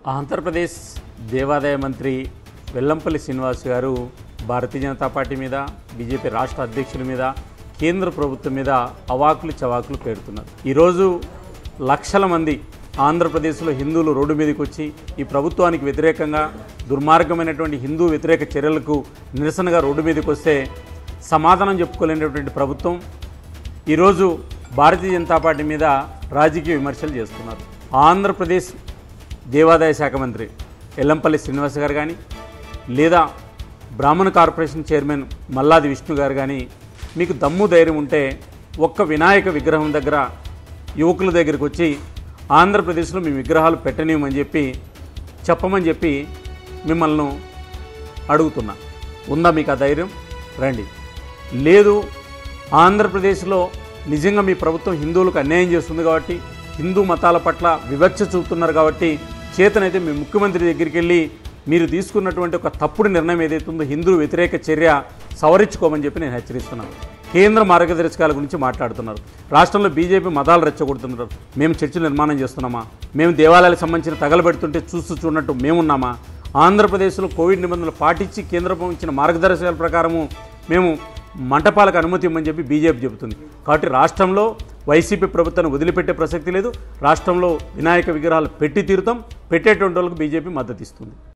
ఆంధ్రప్రదేశ్ దేవాదాయ మంత్రి వెల్లంపల్లి శ్రీనివాస్ గారు భారతీయ జనతా పార్టీ మీద బీజేపీ రాష్ట్ర అధ్యక్షుల మీద కేంద్ర ప్రభుత్వం మీద అవాకులు చవాకులు పేరుతున్నారు ఈరోజు లక్షల మంది ఆంధ్రప్రదేశ్లో హిందువులు రోడ్డు మీదకి వచ్చి ఈ ప్రభుత్వానికి వ్యతిరేకంగా దుర్మార్గమైనటువంటి హిందూ వ్యతిరేక చర్యలకు నిరసనగా రోడ్డు మీదకి వస్తే సమాధానం చెప్పుకోలేనటువంటి ప్రభుత్వం ఈరోజు భారతీయ జనతా పార్టీ మీద రాజకీయ విమర్శలు చేస్తున్నారు ఆంధ్రప్రదేశ్ దేవాదాయ శాఖ మంత్రి ఎల్లంపల్లి శ్రీనివాస్ గారు కానీ లేదా బ్రాహ్మణ కార్పొరేషన్ చైర్మన్ మల్లాది విష్ణు గారు కానీ మీకు దమ్ము ధైర్యం ఉంటే ఒక్క వినాయక విగ్రహం దగ్గర యువకుల దగ్గరికి వచ్చి ఆంధ్రప్రదేశ్లో మీ విగ్రహాలు పెట్టనివ్వమని చెప్పి చెప్పమని చెప్పి మిమ్మల్ని అడుగుతున్నా ఉందా మీకు ఆ ధైర్యం రండి లేదు ఆంధ్రప్రదేశ్లో నిజంగా మీ ప్రభుత్వం హిందువులకు అన్యాయం చేస్తుంది కాబట్టి హిందూ మతాల పట్ల వివక్ష చూపుతున్నారు కాబట్టి చేతనైతే మీ ముఖ్యమంత్రి దగ్గరికి వెళ్ళి మీరు తీసుకున్నటువంటి ఒక తప్పుడు నిర్ణయం ఏదైతే ఉందో హిందూ వ్యతిరేక చర్య సవరించుకోమని చెప్పి నేను హెచ్చరిస్తున్నాను కేంద్ర మార్గదర్శకాల గురించి మాట్లాడుతున్నారు రాష్ట్రంలో బీజేపీ మతాలు రెచ్చగొడుతున్నారు మేము చర్చలు నిర్మాణం చేస్తున్నామా మేము దేవాలయాలకు సంబంధించిన తగలబెడుతుంటే చూస్తూ చూడనట్టు మేమున్నామా ఆంధ్రప్రదేశ్లో కోవిడ్ నిబంధనలు పాటించి కేంద్రం ఇచ్చిన మార్గదర్శకాల ప్రకారము మేము మంటపాలకు అనుమతి ఇవ్వమని చెప్పి బీజేపీ చెబుతుంది కాబట్టి రాష్ట్రంలో వైసీపీ ప్రభుత్వాన్ని వదిలిపెట్టే ప్రసక్తి లేదు రాష్ట్రంలో వినాయక విగ్రహాలు పెట్టి తీరుతాం పెట్టేటువంటి వాళ్ళకు బీజేపీ మద్దతు ఇస్తుంది